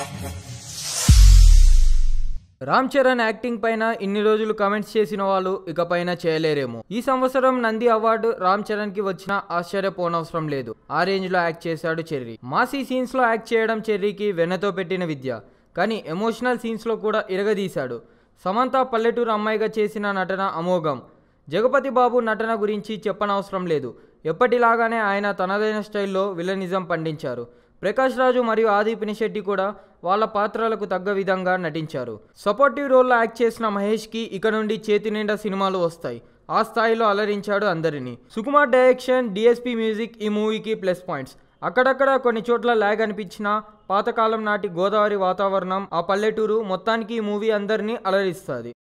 Ram Charan acting పైన ఇన్ని రోజులు కమెంట్స్ చేసిన వాళ్ళు ఇకపైన చేయలేరేమో ఈ సంవత్సరం నంది అవార్డు రామ్ చరణ్ కి వచ్చిన ఆశ్చర్యపోనవసరం లేదు ఆ రేంజ్ లో యాక్ట్ చేశాడు చెర్రీ మాసీ సీన్స్ లో యాక్ట్ చేయడం చెర్రీకి వెన్నతో పెట్టిన విద్య కానీ ఎమోషనల్ సీన్స్ లో కూడా ఇరగదీశాడు సమంత పల్లెటూరు అమ్మాయిగా చేసిన నటన అమోఘం జగపతి బాబు నటన గురించి చెప్పనవసరం లేదు ఎప్పటిలాగానే ఆయన తనదైన స్టైల్లో విలనిజం పండించారు ప్రకాష్ రాజు మరియు ఆది పినిశెట్టి కూడా వాళ్ళ పాత్రలకు తగ్గ విధంగా నటించారు సపోర్టివ్ రోల్లో యాక్ట్ చేసిన మహేష్కి ఇక నుండి చేతి నిండా సినిమాలు వస్తాయి ఆ స్థాయిలో అలరించాడు అందరినీ సుకుమార్ డైరెక్షన్ డిఎస్పి మ్యూజిక్ ఈ మూవీకి ప్లస్ పాయింట్స్ అక్కడక్కడ కొన్ని చోట్ల ల్యాగ్ అనిపించినా పాతకాలం నాటి గోదావరి వాతావరణం ఆ పల్లెటూరు మొత్తానికి ఈ మూవీ అందరినీ అలరిస్తుంది